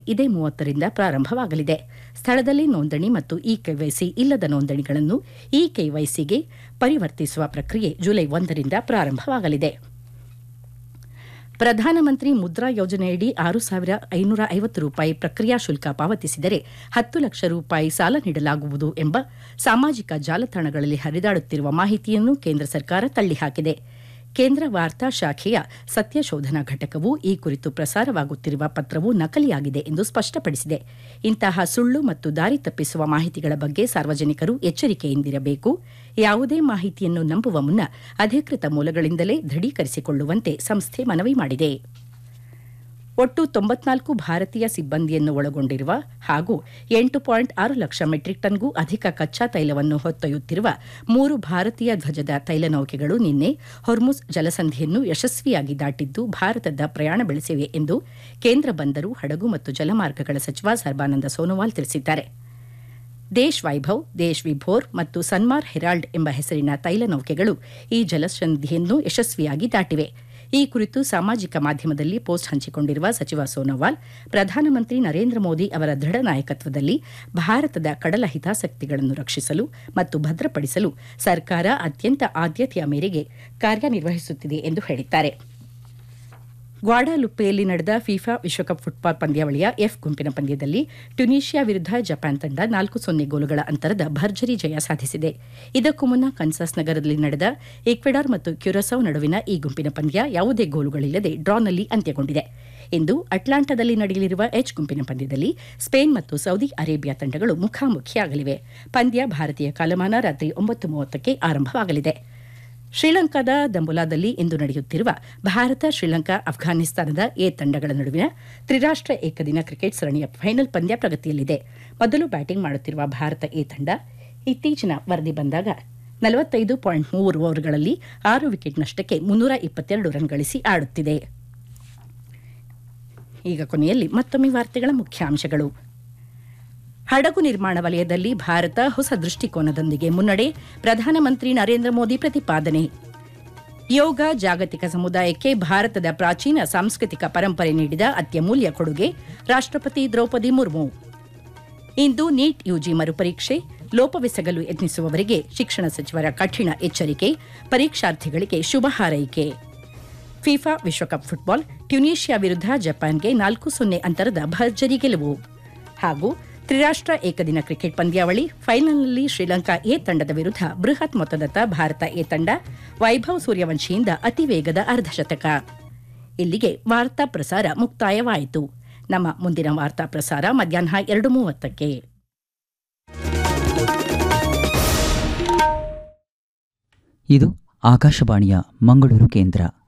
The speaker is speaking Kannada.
ಇದೇ ಮೂವತ್ತರಿಂದ ಪ್ರಾರಂಭವಾಗಲಿದೆ ಸ್ಥಳದಲ್ಲಿ ನೋಂದಣಿ ಮತ್ತು ಇ ಕೆವೈಸಿ ಇಲ್ಲದ ನೋಂದಣಿಗಳನ್ನು ಇ ಕೆವೈಸಿಗೆ ಪರಿವರ್ತಿಸುವ ಪ್ರಕ್ರಿಯೆ ಜುಲೈ ಒಂದರಿಂದ ಪ್ರಾರಂಭವಾಗಲಿದೆ ಪ್ರಧಾನಮಂತ್ರಿ ಮುದ್ರಾ ಯೋಜನೆಯಡಿ ಆರು ಸಾವಿರ ಐನೂರ ಐವತ್ತು ರೂಪಾಯಿ ಪ್ರಕ್ರಿಯಾ ಶುಲ್ಕ ಪಾವತಿಸಿದರೆ ಹತ್ತು ಲಕ್ಷ ರೂಪಾಯಿ ಸಾಲ ನೀಡಲಾಗುವುದು ಎಂಬ ಸಾಮಾಜಿಕ ಜಾಲತಾಣಗಳಲ್ಲಿ ಹರಿದಾಡುತ್ತಿರುವ ಮಾಹಿತಿಯನ್ನು ಕೇಂದ್ರ ಸರ್ಕಾರ ತಳ್ಳಿಹಾಕಿದೆ ಕೇಂದ್ರ ವಾರ್ತಾ ಶಾಖೆಯ ಸತ್ಯಶೋಧನಾ ಘಟಕವು ಈ ಕುರಿತು ಪ್ರಸಾರವಾಗುತ್ತಿರುವ ಪತ್ರವು ನಕಲಿಯಾಗಿದೆ ಎಂದು ಸ್ಪಷ್ಟಪಡಿಸಿದೆ ಇಂತಹ ಸುಳ್ಳು ಮತ್ತು ದಾರಿ ತಪ್ಪಿಸುವ ಮಾಹಿತಿಗಳ ಬಗ್ಗೆ ಸಾರ್ವಜನಿಕರು ಎಚ್ಚರಿಕೆಯಿಂದಿರಬೇಕು ಯಾವುದೇ ಮಾಹಿತಿಯನ್ನು ನಂಬುವ ಮುನ್ನ ಅಧಿಕೃತ ಮೂಲಗಳಿಂದಲೇ ದೃಢೀಕರಿಸಿಕೊಳ್ಳುವಂತೆ ಸಂಸ್ಥೆ ಮನವಿ ಮಾಡಿದೆ ಒಟ್ಟು ತೊಂಬತ್ನಾಲ್ಕು ಭಾರತೀಯ ಸಿಬ್ಬಂದಿಯನ್ನು ಒಳಗೊಂಡಿರುವ ಹಾಗೂ ಎಂಟು ಪಾಯಿಂಟ್ ಆರು ಲಕ್ಷ ಮೆಟ್ರಿಕ್ ಟನ್ಗೂ ಅಧಿಕ ಕಚ್ಚಾ ತೈಲವನ್ನು ಹೊತ್ತೊಯ್ಯುತ್ತಿರುವ ಮೂರು ಭಾರತೀಯ ಧ್ವಜದ ತೈಲ ನೌಕೆಗಳು ನಿನ್ನೆ ಹೊರ್ಮುಜ್ ಜಲಸಂಧಿಯನ್ನು ಯಶಸ್ವಿಯಾಗಿ ದಾಟಿದ್ದು ಭಾರತದ ಪ್ರಯಾಣ ಬೆಳೆಸಿವೆ ಎಂದು ಕೇಂದ್ರ ಬಂದರು ಹಡಗು ಮತ್ತು ಜಲಮಾರ್ಗಗಳ ಸಚಿವ ಸರ್ಬಾನಂದ ಸೋನೋವಾಲ್ ತಿಳಿಸಿದ್ದಾರೆ ದೇಶ್ ವೈಭವ್ ದೇಶ್ ವಿಭೋರ್ ಮತ್ತು ಸನ್ಮಾರ್ ಹೆರಾಲ್ಡ್ ಎಂಬ ಹೆಸರಿನ ತೈಲ ನೌಕೆಗಳು ಈ ಜಲಸಂಧಿಯನ್ನು ಯಶಸ್ವಿಯಾಗಿ ದಾಟಿವೆ ಈ ಕುರಿತು ಸಾಮಾಜಿಕ ಮಾಧ್ಯಮದಲ್ಲಿ ಪೋಸ್ಟ್ ಹಂಚಿಕೊಂಡಿರುವ ಸಚಿವ ಸೋನೋವಾಲ್ ಪ್ರಧಾನಮಂತ್ರಿ ನರೇಂದ್ರ ಮೋದಿ ಅವರ ದೃಢ ನಾಯಕತ್ವದಲ್ಲಿ ಭಾರತದ ಕಡಲ ಹಿತಾಸಕ್ತಿಗಳನ್ನು ರಕ್ಷಿಸಲು ಮತ್ತು ಭದ್ರಪಡಿಸಲು ಸರ್ಕಾರ ಅತ್ಯಂತ ಆದ್ಯತೆಯ ಮೇರೆಗೆ ಕಾರ್ಯನಿರ್ವಹಿಸುತ್ತಿದೆ ಎಂದು ಹೇಳಿದ್ದಾರೆ ಗ್ವಾಡಾಲುಪ್ಪೆಯಲ್ಲಿ ನಡೆದ ಫಿಫಾ ವಿಶ್ವಕಪ್ ಫುಟ್ಬಾಲ್ ಪಂದ್ಯಾವಳಿಯ ಎಫ್ ಗುಂಪಿನ ಪಂದ್ಯದಲ್ಲಿ ಟ್ಯುನೀಷಿಯಾ ವಿರುದ್ಧ ಜಪಾನ್ ತಂಡ ನಾಲ್ಕು ಸೊನ್ನೆ ಗೋಲುಗಳ ಅಂತರದ ಭರ್ಜರಿ ಜಯ ಸಾಧಿಸಿದೆ ಇದಕ್ಕೂ ಮುನ್ನ ಕನ್ಸಾಸ್ ನಗರದಲ್ಲಿ ನಡೆದ ಈಕ್ವೆಡಾರ್ ಮತ್ತು ಕ್ಯುರಸೌ ನಡುವಿನ ಈ ಗುಂಪಿನ ಪಂದ್ಯ ಯಾವುದೇ ಗೋಲುಗಳಿಲ್ಲದೆ ಡ್ರಾನಲ್ಲಿ ಅಂತ್ಯಗೊಂಡಿದೆ ಇಂದು ಅಟ್ಲಾಂಟಾದಲ್ಲಿ ನಡೆಯಲಿರುವ ಎಚ್ ಗುಂಪಿನ ಪಂದ್ಯದಲ್ಲಿ ಸ್ಪೇನ್ ಮತ್ತು ಸೌದಿ ಅರೇಬಿಯಾ ತಂಡಗಳು ಮುಖಾಮುಖಿಯಾಗಲಿವೆ ಪಂದ್ಯ ಭಾರತೀಯ ಕಾಲಮಾನ ರಾತ್ರಿ ಒಂಬತ್ತು ಮೂವತ್ತಕ್ಕೆ ಆರಂಭವಾಗಲಿದೆ ಶ್ರೀಲಂಕಾದ ದಂಬುಲಾದಲ್ಲಿ ಇಂದು ನಡೆಯುತ್ತಿರುವ ಭಾರತ ಶ್ರೀಲಂಕಾ ಅಫ್ಘಾನಿಸ್ತಾನದ ಎ ತಂಡಗಳ ನಡುವಿನ ತ್ರಿರಾಷ್ಟ್ರ ಏಕದಿನ ಕ್ರಿಕೆಟ್ ಸರಣಿಯ ಫೈನಲ್ ಪಂದ್ಯ ಪ್ರಗತಿಯಲ್ಲಿದೆ ಮೊದಲು ಬ್ಯಾಟಿಂಗ್ ಮಾಡುತ್ತಿರುವ ಭಾರತ ಎ ತಂಡ ಇತ್ತೀಚಿನ ವರದಿ ಬಂದಾಗ ನಲವತ್ತೈದು ಪಾಯಿಂಟ್ ಮೂರು ಓವರ್ಗಳಲ್ಲಿ ಆರು ವಿಕೆಟ್ ನಷ್ಟಕ್ಕೆ ಮುನ್ನೂರ ಇಪ್ಪತ್ತೆರಡು ರನ್ ಗಳಿಸಿ ಆಡುತ್ತಿದೆ ಈಗ ಕೊನೆಯಲ್ಲಿ ಮತ್ತೊಮ್ಮೆ ವಾರ್ತೆಗಳ ಮುಖ್ಯಾಂಶಗಳು ಹಡಗು ನಿರ್ಮಾಣ ವಲಯದಲ್ಲಿ ಭಾರತ ಹೊಸ ದೃಷ್ಟಿಕೋನದೊಂದಿಗೆ ಮುನ್ನಡೆ ಪ್ರಧಾನಮಂತ್ರಿ ನರೇಂದ್ರ ಮೋದಿ ಪ್ರತಿಪಾದನೆ ಯೋಗ ಜಾಗತಿಕ ಸಮುದಾಯಕ್ಕೆ ಭಾರತದ ಪ್ರಾಚೀನ ಸಾಂಸ್ಕೃತಿಕ ಪರಂಪರೆ ನೀಡಿದ ಅತ್ಯಮೂಲ್ಯ ಕೊಡುಗೆ ರಾಷ್ಟ್ರಪತಿ ದ್ರೌಪದಿ ಮುರ್ಮು ಇಂದು ನೀಟ್ ಯುಜಿ ಮರುಪರೀಕ್ಷೆ ಲೋಪವೆಸಗಲು ಯತ್ನಿಸುವವರಿಗೆ ಶಿಕ್ಷಣ ಸಚಿವರ ಕಠಿಣ ಎಚ್ಚರಿಕೆ ಪರೀಕ್ಷಾರ್ಥಿಗಳಿಗೆ ಶುಭ ಹಾರೈಕೆ ಫಿಫಾ ವಿಶ್ವಕಪ್ ಫುಟ್ಬಾಲ್ ಟ್ಯುನೀಷಿಯಾ ವಿರುದ್ಧ ಜಪಾನ್ಗೆ ನಾಲ್ಕು ಸೊನ್ನೆ ಅಂತರದ ಭರ್ಜರಿ ಗೆಲುವು ಹಾಗೂ ತ್ರಿರಾಷ್ಟ್ರ ಏಕದಿನ ಕ್ರಿಕೆಟ್ ಪಂದ್ಯಾವಳಿ ಫೈನಲ್ನಲ್ಲಿ ಶ್ರೀಲಂಕಾ ಎ ತಂಡದ ವಿರುದ್ಧ ಬೃಹತ್ ಮೊತ್ತದತ್ತ ಭಾರತ ಎ ತಂಡ ವೈಭವ್ ಸೂರ್ಯವಂಶಿಯಿಂದ ಅತಿ ವೇಗದ ಅರ್ಧಶತಕ ಇಲ್ಲಿಗೆ ವಾರ್ತಾ ಪ್ರಸಾರ ಮುಕ್ತಾಯವಾಯಿತು ನಮ್ಮ ಮುಂದಿನ ವಾರ್ತಾ ಪ್ರಸಾರ ಮಧ್ಯಾಹ್ನ ಎರಡು ಮೂವತ್ತಕ್ಕೆ ಇದು ಆಕಾಶವಾಣಿಯ ಮಂಗಳೂರು ಕೇಂದ್ರ